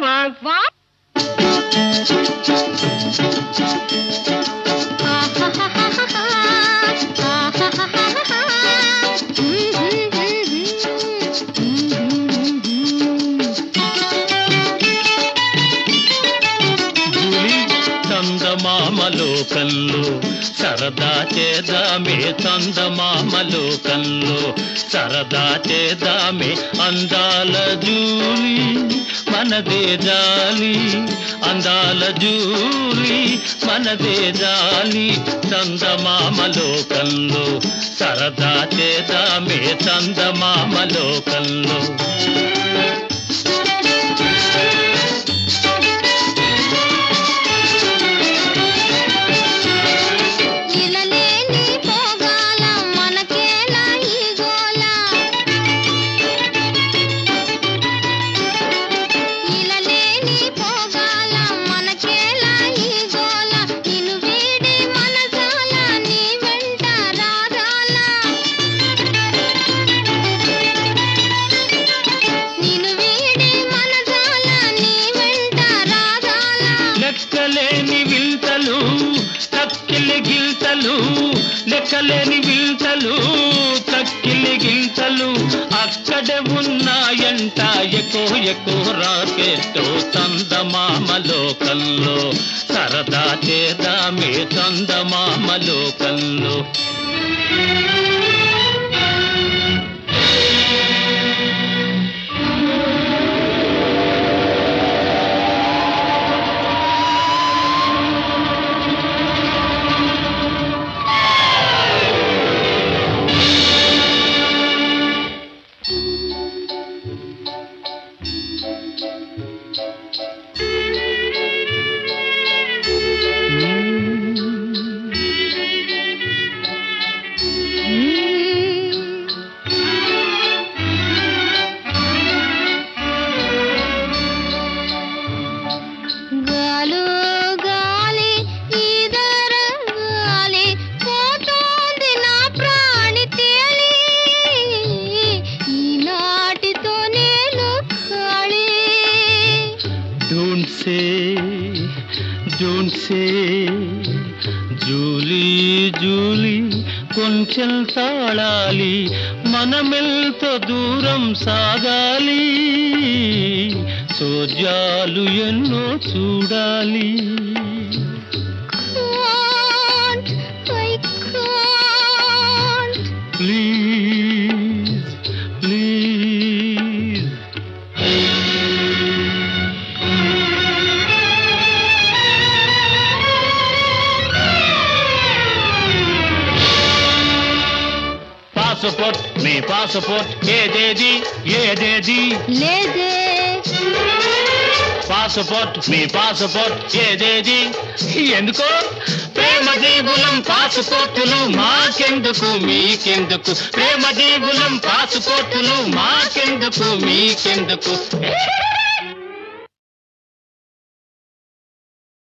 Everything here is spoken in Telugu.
అడ్వాన్స్ వాట్ జూలి చందమామలోకంలో సరదా చేదామే చందమామలోకంలో సరదా చేదామే అందాల జూలి మనదే జాలి అందాల జూలి మనదే జాలి చందమామలోకంలో సరదా చేదామే చందమామలోకంలో ఇలలేని పోగాల మనకేలా ఈ గోల ఇలలేని పోగాల మనకేలా ఈ గోల నిన్ను వీడి మనసాల నీ వెంట రాగాల నిన్ను వీడి మనసాల నీ వెంట రాగాల లెక్కలేని వింతలు తక్కిలి గిల్తలు లెక్కలేని వింతలు తక్కిలి గిల్తలు అక్కడే ఉన్నాయంట ఎక్కువ ఎక్కువ రాకెట్టు చందమామలోకంలో సరదా చేదామే చందమామలోకంలో గాలు గాలి ఈదర గాలి పోతోంది నా ప్రాణి తేలి ఈనాటితో నేను ఖాళీ don't say don't say Julie Julie కొంచెం తాళాలి మనమెల్తో దూరం సాగాలి సోజాలు ఎన్నో చూడాలి can't, I can't. Please please passport మీ పాస్పోర్ట్ ఏదేది ఏదేది లేదే పాస్పోర్ట్ మీ పాస్పోర్ట్ ఏదేది ఎందుకో ప్రేమ దీవులం పాస్పోర్టులు మాకెందుకు మీకెందుకు ప్రేమ దీవులం పాస్పోర్టులు మాకెందుకు మీకెందుకు